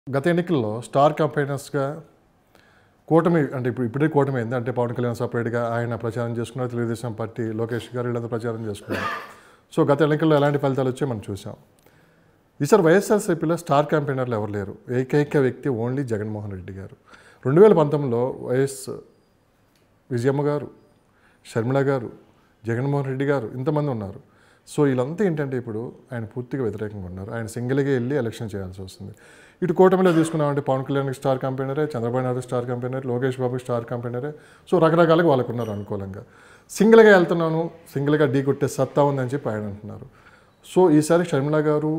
గత ఎన్నికల్లో స్టార్ కంపెనర్స్గా కూటమి అంటే ఇప్పుడు ఇప్పుడే కూటమి అయింది అంటే పవన్ కళ్యాణ్ సపరేట్గా ఆయన ప్రచారం చేసుకున్నారు తెలుగుదేశం పార్టీ లోకేష్ గారు వీళ్ళంతా ప్రచారం చేసుకున్నారు సో గత ఎన్నికల్లో ఎలాంటి ఫలితాలు వచ్చాయో మనం చూసాం ఈసారి వైఎస్ఆర్సీపీలో స్టార్ క్యాంపెయినర్లు ఎవరు లేరు ఏకైక వ్యక్తి ఓన్లీ జగన్మోహన్ రెడ్డి గారు రెండు వేల పంతొమ్మిదిలో వైఎస్ విజయమ్మ గారు షర్మిల గారు జగన్మోహన్ రెడ్డి గారు ఇంతమంది ఉన్నారు సో వీళ్ళంతా ఏంటంటే ఇప్పుడు ఆయన పూర్తిగా వ్యతిరేకంగా ఉన్నారు ఆయన సింగిల్గా వెళ్ళి ఎలక్షన్ చేయాల్సి వస్తుంది ఇటు కూటమిలో తీసుకున్నామంటే పవన్ కళ్యాణ్ స్టార్ కంపెనరే Chandrababu Naidu star campaigner Lokesh Babu star కంపెనరే సో రకరకాలుగా వాళ్ళకు ఉన్నారు అనుకూలంగా సింగిల్గా వెళ్తున్నాను సింగిల్గా ఢీ కొట్టే సత్తా ఉందని చెప్పి ఆయన అంటున్నారు సో ఈసారి షర్మిల గారు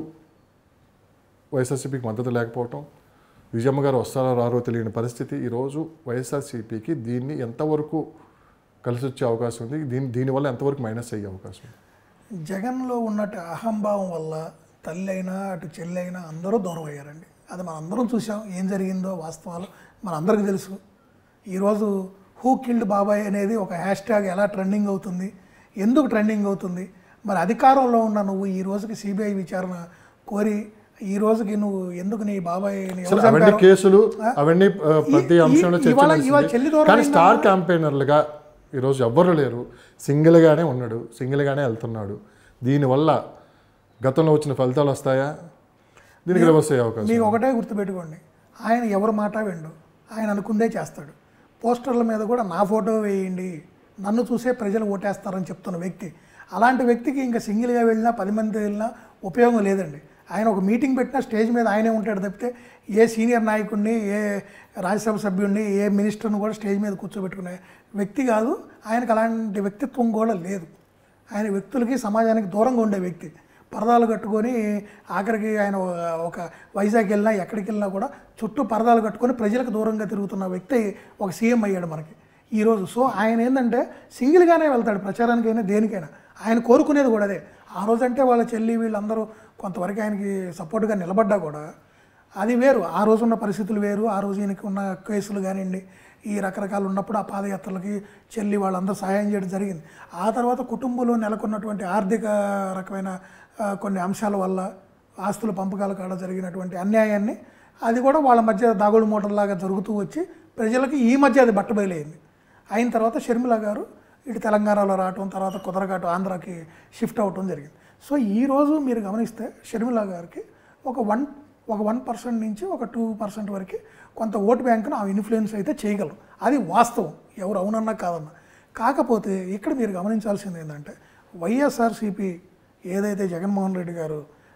వైఎస్ఆర్సీపీకి మద్దతు లేకపోవటం విజయమ్మ గారు వస్తారో రారో తెలియని పరిస్థితి ఈరోజు వైఎస్ఆర్సీపీకి దీన్ని ఎంతవరకు కలిసి వచ్చే అవకాశం ఉంది దీని దీనివల్ల ఎంతవరకు మైనస్ అయ్యే అవకాశం ఉంది జగన్లో ఉన్నట్టు అహంభావం వల్ల తల్లి అయినా అటు చెల్లి అయినా అందరూ దూరం అయ్యారండి అది మనం అందరం చూసాం ఏం జరిగిందో వాస్తవాలు మన అందరికీ తెలుసు ఈరోజు హూ కిల్డ్ బాబాయ్ అనేది ఒక హ్యాష్ ట్యాగ్ ఎలా ట్రెండింగ్ అవుతుంది ఎందుకు ట్రెండింగ్ అవుతుంది మరి అధికారంలో ఉన్న నువ్వు ఈ రోజుకి సిబిఐ విచారణ కోరి ఈ రోజుకి నువ్వు ఎందుకు నీ బాబాయ్ని ఎవరు అసలు అవన్నీ చంపారో- కేసులు అవన్నీ ఆ, ప్రతి ఈ- అంశంలో ఈ- ఇవాళ- ఇవాళ చర్చ చెల్లి దూరం కానీ అయిందా? స్టార్ క్యాంపెయినర్లుగా ఈరోజు ఎవ్వరు లేరు సింగిల్గానే ఉన్నాడు సింగిల్గానే వెళ్తున్నాడు దీనివల్ల గతంలో వచ్చిన ఫలితాలు వస్తాయా దీనికి రివర్స్ అయ్యే అవకాశం మీకు ఒకటే గుర్తుపెట్టుకోండి ఆయన ఎవరి మాట విండు ఆయన అనుకుందే చేస్తాడు పోస్టర్ల మీద కూడా నా ఫోటో వేయండి నన్ను చూసే ప్రజలు ఓటేస్తారని చెప్తున్న వ్యక్తి అలాంటి వ్యక్తికి ఇంకా సింగిల్గా వెళ్ళినా పది మంది వెళ్ళినా ఉపయోగం లేదండి ఆయన ఒక మీటింగ్ పెట్టినా స్టేజ్ మీద ఆయనే ఉంటాడు తప్పితే ఏ సీనియర్ నాయకుడిని ఏ రాజ్యసభ సభ్యుడిని ఏ మినిస్టర్ని కూడా స్టేజ్ మీద కూర్చోబెట్టుకునే వ్యక్తి కాదు ఆయనకు అలాంటి వ్యక్తిత్వం కూడా లేదు ఆయన వ్యక్తులకి సమాజానికి దూరంగా ఉండే వ్యక్తి పరదాలు కట్టుకొని ఆఖరికి ఆయన ఒక వైజాగ్ వెళ్ళినా ఎక్కడికి వెళ్ళినా కూడా చుట్టూ పరదాలు కట్టుకొని ప్రజలకు దూరంగా తిరుగుతున్న వ్యక్తి ఒక సీఎం అయ్యాడు మనకి ఈరోజు సో ఆయన ఏంటంటే సింగిల్గానే వెళ్తాడు ప్రచారానికైనా దేనికైనా ఆయన కోరుకునేది కూడా అదే ఆ రోజంటే వాళ్ళ చెల్లి వీళ్ళందరూ కొంతవరకు ఆయనకి సపోర్ట్గా నిలబడ్డా కూడా అది వేరు ఆ రోజు ఉన్న పరిస్థితులు వేరు ఆ రోజు ఈయనకి ఉన్న కేసులు కానివ్వండి ఈ రకరకాలు ఉన్నప్పుడు ఆ పాదయాత్రలకి చెల్లి వాళ్ళందరూ సహాయం చేయడం జరిగింది ఆ తర్వాత కుటుంబంలో నెలకొన్నటువంటి ఆర్థిక రకమైన ఆ, కొన్ని అంశాల వల్ల ఆస్తుల పంపకాల కాడ జరిగినటువంటి అన్యాయాన్ని అది కూడా వాళ్ళ మధ్య దాగుడు మూటల్లాగా జరుగుతూ వచ్చి ప్రజలకి ఈ మధ్య అది బట్టబయలైంది అయిన తర్వాత షర్మిల గారు ఇటు తెలంగాణలో రావటం తర్వాత కుదరగాటు ఆంధ్రాకి షిఫ్ట్ అవటం జరిగింది సో ఈరోజు మీరు గమనిస్తే షర్మిల గారికి ఒక వన్ ఒక వన్ పర్సెంట్ నుంచి ఒక టూ పర్సెంట్ వరకు కొంత ఓటు బ్యాంకును ఆ ఇన్ఫ్లుయెన్స్ అయితే చేయగలరు అది వాస్తవం ఎవరు అవునన్నా కాదన్నా కాకపోతే ఇక్కడ మీరు గమనించాల్సింది ఏంటంటే వైఎస్ఆర్సీపీ ఏదైతే జగన్మోహన్ రెడ్డి గారు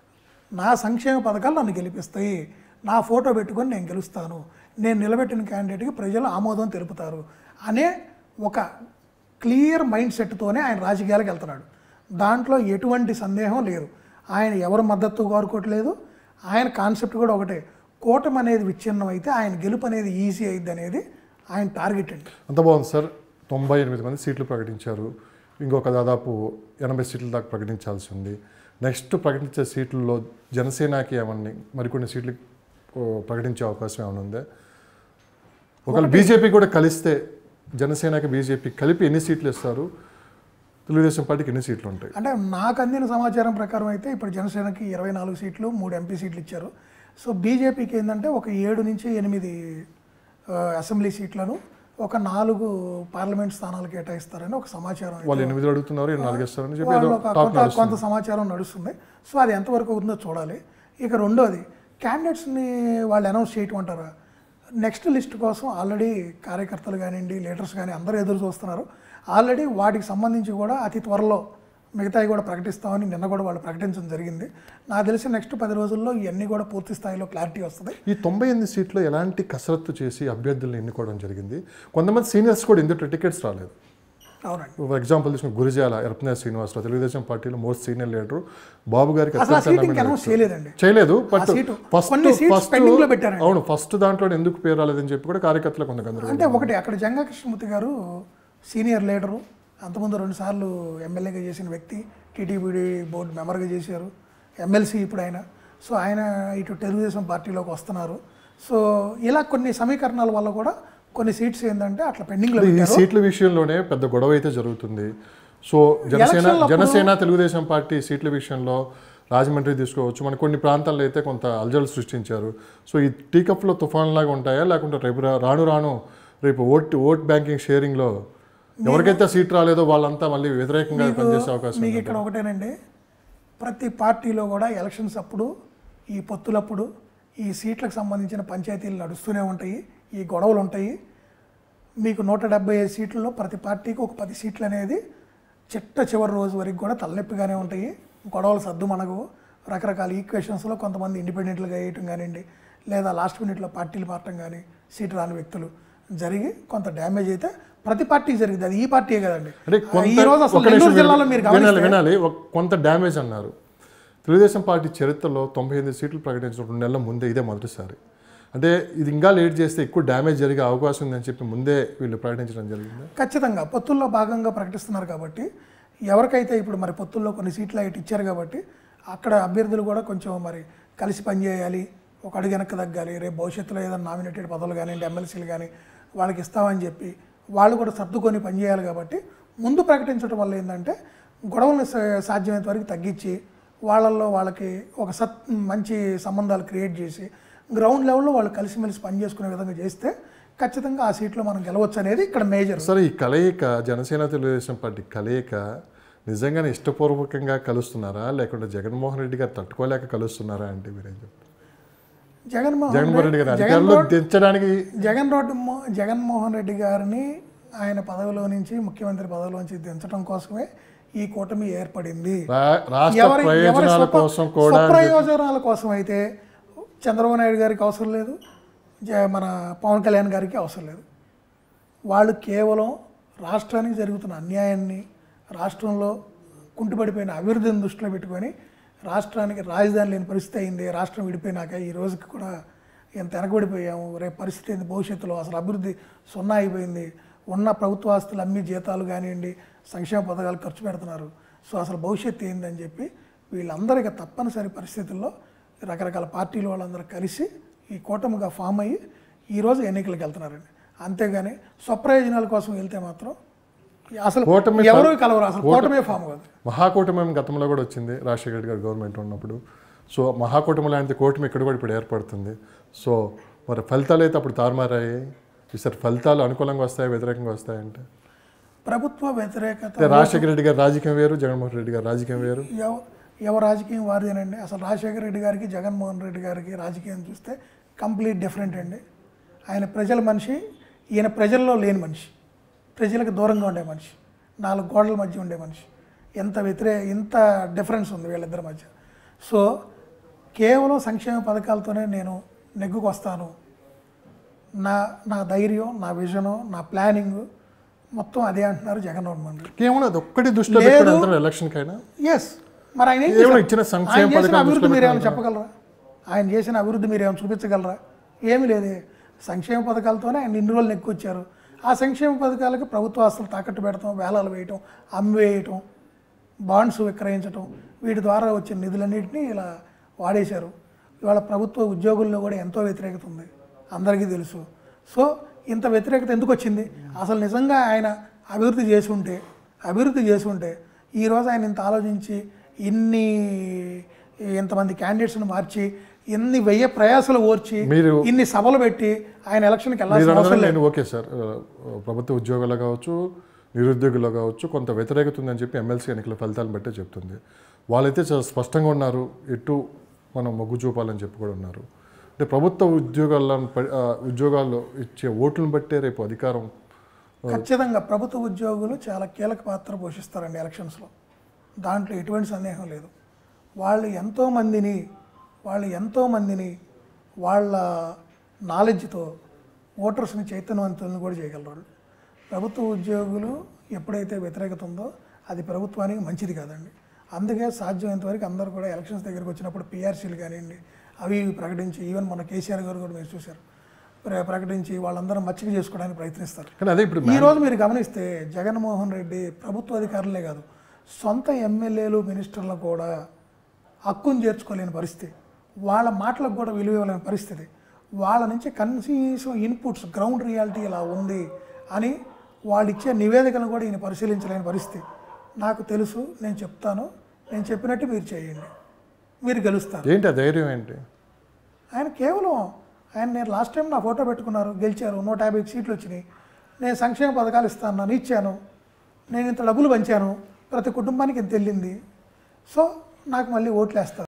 నా సంక్షేమ పథకాలు నన్ను గెలిపిస్తాయి నా ఫోటో పెట్టుకొని నేను గెలుస్తాను నేను నిలబెట్టిన క్యాండిడేట్కి ప్రజలు ఆమోదం తెలుపుతారు అనే ఒక క్లియర్ మైండ్ సెట్తోనే ఆయన రాజకీయాలకు వెళ్తున్నాడు దాంట్లో ఎటువంటి సందేహం లేదు ఆయన ఎవరు మద్దతు కోరుకోవట్లేదు ఆయన కాన్సెప్ట్ కూడా ఒకటే కూటమి అనేది విచ్ఛిన్నం అయితే ఆయన గెలుపు అనేది ఈజీ అయింది అనేది ఆయన టార్గెట్ అండి అంత బాగుంది సార్ తొంభై ఎనిమిది మంది సీట్లు ప్రకటించారు ఇంకొక దాదాపు ఎనభై సీట్ల దాకా ప్రకటించాల్సి ఉంది నెక్స్ట్ ప్రకటించే సీట్లలో జనసేనకి ఏమన్నా మరికొన్ని సీట్లు ఓ, ప్రకటించే అవకాశం ఏమైనా ఉందా ఒకవేళ బీజేపీ కూడా కలిస్తే జనసేనకి బీజేపీ కలిపి ఎన్ని సీట్లు ఇస్తారు తెలుగుదేశం పార్టీకి ఎన్ని సీట్లు ఉంటాయి అంటే నాకు అందిన సమాచారం ప్రకారం అయితే ఇప్పుడు జనసేనకి ఇరవై నాలుగు సీట్లు మూడు ఎంపీ సీట్లు ఇచ్చారు సో బీజేపీకి ఏంటంటే ఒక ఏడు నుంచి ఎనిమిది ఆ, అసెంబ్లీ సీట్లను ఒక నాలుగు పార్లమెంట్ స్థానాలు కేటాయిస్తారని ఒక సమాచారం అయితే వాళ్ళు ఎనిమిది అడుగుతున్నారు ఇరవై నాలుగు ఇస్తారని చెప్పి ఏదో వాళ్ళు ఒక టాక్ కొంత కొంత సమాచారం నడుస్తుంది సో అది ఎంతవరకు అవుతుందో చూడాలి ఇక రెండోది క్యాండిడేట్స్ని వాళ్ళు అనౌన్స్ చేయటం అంటారా నెక్స్ట్ లిస్ట్ కోసం ఆల్రెడీ కార్యకర్తలు కానివ్వండి లీడర్స్ కానీ అందరూ ఎదురు చూస్తున్నారు ఆల్రెడీ వాటికి సంబంధించి కూడా అతి త్వరలో మిగతాయి కూడా ప్రకటిస్తామని నిన్న కూడా వాళ్ళు ప్రకటించడం జరిగింది నాకు తెలిసి నెక్స్ట్ పది రోజుల్లో ఇవన్నీ కూడా పూర్తి స్థాయిలో క్లారిటీ వస్తుంది ఈ తొంభై ఎనిమిది సీట్లో ఎలాంటి కసరత్తు చేసి అభ్యర్థులను ఎన్నుకోవడం జరిగింది కొంతమంది సీనియర్స్ కూడా ఇందులో టికెట్స్ రాలేదు అవునండి ఫర్ ఎగ్జాంపుల్ తీసుకున్న గురిజాల ఎరపనేశ్వర శ్రీనివాసరావు తెలుగుదేశం పార్టీలో మోస్ట్ సీనియర్ లీడర్ బాబు గారికి అసలు ఆ అత్యంత సీట్ ఇంకా అనౌన్స్ చేయలేదండి చేయలేదు బట్ సీటు ఫస్ట్ కొన్ని seats ఫస్ట్ pending లో పెట్టారండి. అవును ఫస్ట్ దాంట్లో ఎందుకు పేరు రాలేదని చెప్పి కూడా కార్యకర్తలకు కొంత గందరగోళం అంటే ఒకటి అక్కడ జంగా కృష్ణమూర్తి గారు సీనియర్ లీడరు అంతకుముందు రెండుసార్లు ఎమ్మెల్యేగా చేసిన వ్యక్తి టీటీపీడీ బోర్డు మెంబర్గా చేశారు ఎమ్మెల్సీ ఇప్పుడు ఆయన సో ఆయన ఇటు తెలుగుదేశం పార్టీలోకి వస్తున్నారు సో ఇలా కొన్ని సమీకరణాల వల్ల కూడా కొన్ని సీట్స్ ఏంటంటే అట్లా పెండింగ్లో ఈ సీట్ల విషయంలోనే పెద్ద గొడవ అయితే జరుగుతుంది సో జనసేన ఎలక్షన్లప్పుడు- జనసేన తెలుగుదేశం పార్టీ సీట్ల విషయంలో రాజమండ్రి తీసుకోవచ్చు మన కొన్ని ప్రాంతాల్లో అయితే కొంత అల్జలు సృష్టించారు సో ఈ టీకప్లో తుఫాన్ లాగా ఉంటాయా లేకుంటే రేపు రా- రాను రాను రేపు ఓట్ ఓట్ బ్యాంకింగ్ షేరింగ్లో ఎవరికైతే సీట్ రాలేదో వాళ్ళంతా మళ్ళీ వ్యతిరేకంగా పనిచేసే అవకాశం మీకు ఇక్కడ ఒకటేనండి ప్రతి పార్టీలో కూడా ఎలక్షన్స్ అప్పుడు ఈ పొత్తులప్పుడు ఈ సీట్లకు సంబంధించిన పంచాయతీలు నడుస్తూనే ఉంటాయి ఈ గొడవలు ఉంటాయి మీకు నూట డెబ్బై ఐదు సీట్లలో ప్రతి పార్టీకి ఒక పది సీట్లు అనేది చిట్ట చివరి రోజు వరకు కూడా తలనొప్పిగానే ఉంటాయి గొడవలు సర్దు మనకు రకరకాల ఈక్వేషన్స్లో కొంతమంది ఇండిపెండెంట్లుగా వేయటం కానివ్వండి లేదా లాస్ట్ మినిట్లో పార్టీలు మారటం కానీ సీటు రాని వ్యక్తులు జరిగి కొంత డ్యామేజ్ అయితే ప్రతి పార్టీ జరిగింది అది ఈ పార్టీయే కదండి అంటే కొంత ఈ రోజు అసలు ఒక నిమిషం నెల్లూరు జిల్లాలో మీరు వినాలి గమనిస్తే వినాలి ఒక- కొంత డ్యామేజ్ అన్నారు తెలుగుదేశం పార్టీ చరిత్రలో తొంభై ఎనిమిది సీట్లు ప్రకటించిన రెండు నెలల ముందే ఇదే మొదటిసారి అంటే ఇది ఇంకా లేట్ చేస్తే ఎక్కువ డ్యామేజ్ జరిగే అవకాశం ఉందని చెప్పి ముందే వీళ్ళు ప్రకటించడం జరిగింది ఖచ్చితంగా పొత్తుల్లో భాగంగా ప్రకటిస్తున్నారు కాబట్టి ఎవరికైతే ఇప్పుడు మరి పొత్తుల్లో కొన్ని సీట్లు అయితే ఇచ్చారు కాబట్టి అక్కడ అభ్యర్థులు కూడా కొంచెం మరి కలిసి పనిచేయాలి ఒక అడుగు వెనక్కి తగ్గాలి రేపు భవిష్యత్తులో ఏదైనా నామినేటెడ్ పదవులు కానివ్వండి ఎమ్మెల్సీలు కానీ వాళ్ళకి ఇస్తామని చెప్పి వాళ్ళు కూడా సర్దుకొని పనిచేయాలి కాబట్టి ముందు ప్రకటించడం వల్ల ఏంటంటే గొడవలను సా- సాధ్యమైనంత వరకు తగ్గించి వాళ్ళల్లో వాళ్ళకి ఒక సత్ మంచి సంబంధాలు క్రియేట్ చేసి గ్రౌండ్ లెవెల్లో వాళ్ళు కలిసిమెలిసి పనిచేసుకునే విధంగా చేస్తే ఖచ్చితంగా ఆ సీట్లో మనం గెలవచ్చు అనేది ఇక్కడ మేజర్ సరే ఈ కలయిక జనసేన తెలుగుదేశం పార్టీ కలయిక నిజంగానే ఇష్టపూర్వకంగా కలుస్తున్నారా లేకుంటే జగన్మోహన్ రెడ్డి గారు తట్టుకోలేక కలుస్తున్నారా అంటే మీరేం చెప్తారు జగన్మోహన్ జగన్మోహన్ రెడ్డి గారు జగన్ అధికారంలో దించడానికి జగన్ రోడ్డు మో- జగన్మోహన్ రెడ్డి గారిని ఆయన పదవిలో నుంచి ముఖ్యమంత్రి పదవిలో నుంచి దించడం కోసమే ఈ కూటమి ఏర్పడింది రా- రాష్ట్ర ఎవరి ఎవరి ప్రయోజనాల స్వప- కోసం కూడా స్వప్రయోజనాల కోసం అయితే చంద్రబాబు నాయుడు గారికి అవసరం లేదు జ- మన పవన్ కళ్యాణ్ గారికి అవసరం లేదు వాళ్ళు కేవలం రాష్ట్రానికి జరుగుతున్న అన్యాయాన్ని రాష్ట్రంలో కుంటుపడిపోయిన అభివృద్ధిని దృష్టిలో పెట్టుకొని రాష్ట్రానికి రాజధాని లేని పరిస్థితి అయింది రాష్ట్రం విడిపోయినాక ఈ రోజుకి కూడా ఎంత వెనకబడిపోయాము రేపు పరిస్థితి ఏంది భవిష్యత్తులో అసలు అభివృద్ధి సున్నా అయిపోయింది ఉన్న ప్రభుత్వ ఆస్తులు అమ్మి జీతాలు కానివ్వండి సంక్షేమ పథకాలు ఖర్చు పెడుతున్నారు సో అసలు భవిష్యత్తు ఏందని చెప్పి వీళ్ళందరికీ తప్పనిసరి పరిస్థితుల్లో రకరకాల పార్టీలు వాళ్ళందరూ కలిసి ఈ కూటమిగా ఫామ్ అయ్యి ఈరోజు ఎన్నికలకు వెళ్తున్నారండి అంతేగాని స్వప్రయోజనాల కోసం వెళ్తే మాత్రం అసలు కూటమి ఎవరు కలవరు అసలు కూటమే ఫామ్ కాదు మహాకూటమి గతంలో కూడా వచ్చింది రాజశేఖర రెడ్డి గారు గవర్నమెంట్ ఉన్నప్పుడు సో మహాకూటమి లాంటి కూటమి ఇక్కడ కూడా ఇప్పుడు ఏర్పడుతుంది సో మరి ఫలితాలు అయితే అప్పుడు తారుమారాయి ఈసారి ఫలితాలు అనుకూలంగా వస్తాయి వ్యతిరేకంగా వస్తాయంటే ప్రభుత్వ వ్యతిరేకత అంటే రాజశేఖర రెడ్డి గారు రాజకీయం వేరు జగన్మోహన్ రెడ్డి గారు రాజకీయం వేరు ఎవ- ఎవరి రాజకీయం వారిదేనండి అసలు రాజశేఖర రెడ్డి గారికి జగన్మోహన్ రెడ్డి గారికి రాజకీయం చూస్తే కంప్లీట్ డిఫరెంట్ అండి ఆయన ప్రజల మనిషి ఈయన ప్రజల్లో లేని మనిషి ప్రజలకు దూరంగా ఉండే మనిషి నాలుగు గోడల మధ్య ఉండే మనిషి ఎంత వ్యతిరే ఇంత డిఫరెన్స్ ఉంది వీళ్ళిద్దరి మధ్య సో కేవలం సంక్షేమ పథకాలతోనే నేను నెగ్గుకు వస్తాను నా నా ధైర్యం నా విజను నా ప్లానింగ్ మొత్తం అదే అంటున్నారు జగన్మోహన్ రెడ్డి కేవలం అది ఒక్కటి దృష్టిలో పెట్టుకుని వెళ్తారు ఎలక్షన్కైనా ఎస్ మరి ఆయన ఏం కేవలం చేశారు? ఇచ్చిన సంక్షేమ ఆయన చేసిన పథకాలు అభివృద్ధి మీరు ఏమైనా చెప్పగలరా ఆయన చేసిన అభివృద్ధి మీరు ఏమైనా చూపించగలరా ఏమీ లేదే సంక్షేమ పథకాలతోనే ఆయన ఇన్ని రోజులు నెక్కొచ్చారు ఆ సంక్షేమ పథకాలకు ప్రభుత్వ ఆస్తులు తాకట్టు పెడతాం వేలాలు వేయటం అమ్మివేయటం బాండ్స్ విక్రయించటం వీటి ద్వారా వచ్చిన నిధులన్నింటినీ ఇలా వాడేశారు ఇవాళ ప్రభుత్వ ఉద్యోగుల్లో కూడా ఎంతో వ్యతిరేకత ఉంది అందరికీ తెలుసు సో ఇంత వ్యతిరేకత ఎందుకు వచ్చింది అసలు నిజంగా ఆయన అభివృద్ధి చేసి ఉంటే అభివృద్ధి చేసి ఉంటే ఈరోజు ఆయన ఇంత ఆలోచించి ఇన్ని ఇంతమంది క్యాండిడేట్స్ని మార్చి ఇన్ని వెయ్యి ప్రయాసలు ఓర్చి మీరు ఇన్ని సభలు పెట్టి ఆయన ఎలక్షన్కి మీరు వెళ్ళాల్సిన అవసరం అనగానే లేదు నేను ఓకే సార్ ఆ, ప్రభుత్వ ఉద్యోగులు కావచ్చు నిరుద్యోగులు కావచ్చు కొంత వ్యతిరేకత ఉందని చెప్పి ఎమ్మెల్సీ ఎన్నికల ఫలితాలను బట్టే చెప్తుంది వాళ్ళైతే చాలా స్పష్టంగా ఉన్నారు ఎటు మనం మొగ్గు చూపాలని చెప్పి కూడా ఉన్నారు అంటే ప్రభుత్వ ఉద్యోగాలను ప- ఆ, ఉద్యోగాల్లో ఇచ్చే ఓట్లను బట్టే రేపు అధికారం ఖచ్చితంగా ప్రభుత్వ ఉద్యోగులు చాలా కీలక పాత్ర పోషిస్తారండి ఎలక్షన్స్లో దాంట్లో ఎటువంటి సందేహం లేదు వాళ్ళు ఎంతోమందిని వాళ్ళు ఎంతోమందిని వాళ్ళ నాలెడ్జ్తో ఓటర్స్ని చైతన్యవంతులను కూడా చేయగలరు వాళ్ళు. ప్రభుత్వ ఉద్యోగులు ఎప్పుడైతే వ్యతిరేకత ఉందో అది ప్రభుత్వానికి మంచిది కాదండి అందుకే సాధ్యమైనంత వరకు అందరూ కూడా ఎలక్షన్స్ దగ్గరికి వచ్చినప్పుడు పిఆర్సీలు కానివ్వండి అవి ఇవి ప్రకటించి ఈవెన్ మన కేసీఆర్ గారు కూడా మీరు చూశారు ప్ర- ప్రకటించి వాళ్ళందరూ మచ్చిక చేసుకోవడానికి ప్రయత్నిస్తారు కానీ అదే ఇప్పుడు ఈ రోజు మీరు గమనిస్తే జగన్మోహన్ రెడ్డి ప్రభుత్వ అధికారులే కాదు సొంత ఎమ్మెల్యేలు మినిస్టర్లు కూడా హక్కును చేర్చుకోలేని పరిస్థితి వాళ్ళ మాటలకు కూడా విలువ ఇవ్వలేని పరిస్థితి వాళ్ళ నుంచి కనీసం ఇన్పుట్స్ గ్రౌండ్ రియాలిటీ ఇలా ఉంది అని వాళ్ళు ఇచ్చే నివేదికను కూడా ఈయన పరిశీలించలేని పరిస్థితి నాకు తెలుసు నేను చెప్తాను నేను చెప్పినట్టు మీరు చేయండి మీరు గెలుస్తారు ఏంటి ఆ ధైర్యం ఏంటి ఆయన కేవలం ఆయన నేను లాస్ట్ టైం నా ఫోటో పెట్టుకున్నారు గెలిచారు నూట యాభై సీట్లు వచ్చినాయి నేను సంక్షేమ పథకాలు ఇస్తాను నన్ను ఇచ్చాను నేను ఇంత డబ్బులు పంచాను ప్రతి కుటుంబానికి ఇంత వెళ్ళింది సో నాకు మళ్ళీ ఓట్లు వేస్తారు